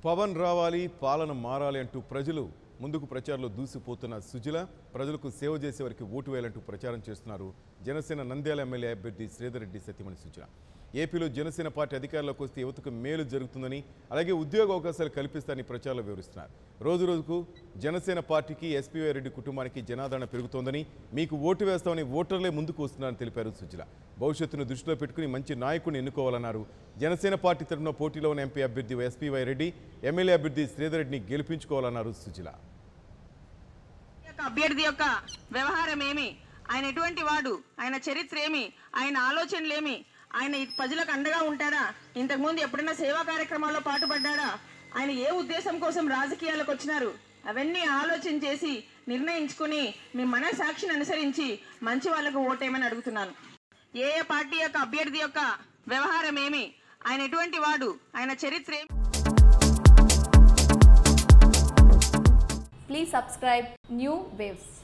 పవన్ రావాలి పాలన మారాలి అంటూ ప్రజలు ముందుకు ప్రచారంలో దూసిపోతున్న సుజల ప్రజలకు సేవ చేసే వారికి ఓటు వేయాలంటూ ప్రచారం చేస్తున్నారు జనసేన నంద్యాల ఎమ్మెల్యే అభ్యర్థి శ్రీధర్ రెడ్డి సత్యమణి సుజల ఏపీలో జనసేన పార్టీ అధికారంలోకి వస్తే యువతకు మేలు జరుగుతుందని అలాగే ఉద్యోగ అవకాశాలు కల్పిస్తారని ప్రచారంలో వివరిస్తున్నారు రోజు రోజుకు జనసేన పార్టీకి ఎస్పీవై రెడ్డి కుటుంబానికి జనాదరణ పెరుగుతోందని మీకు ఓటు వేస్తామని ఓటర్లే ముందుకు వస్తున్నారని తెలిపారు సుజల భవిష్యత్తును దృష్టిలో పెట్టుకుని మంచి నాయకుడిని ఎన్నుకోవాలన్నారు జనసేన పార్టీ తరఫున పోటీలో ఉన్న ఎంపీ అభ్యర్థి ఎస్పీవై రెడ్డి ఎమ్మెల్యే అభ్యర్థి శ్రీధర్ రెడ్డిని గెలిపించుకోవాలన్నారు సుజల యొక్క అభ్యర్థి యొక్క వ్యవహారం ఏమి ఆయన ఎటువంటి వాడు ఆయన చరిత్ర ఏమి ఆయన ఆలోచనలేమి ఆయన ఈ ప్రజలకు అండగా ఉంటారా ఇంతకుముందు ఎప్పుడైనా సేవా కార్యక్రమాల్లో పాటుపడ్డారా ఆయన ఏ ఉద్దేశం కోసం రాజకీయాలకు వచ్చినారు అవన్నీ ఆలోచన చేసి నిర్ణయించుకుని మీ మనసాక్షిని అనుసరించి మంచి వాళ్ళకు ఓటేయమని అడుగుతున్నాను ఏ ఏ పార్టీ యొక్క అభ్యర్థి యొక్క వ్యవహారం ఏమి ఆయన ఎటువంటి వాడు ఆయన చరిత్ర ఏమి Please subscribe New Waves.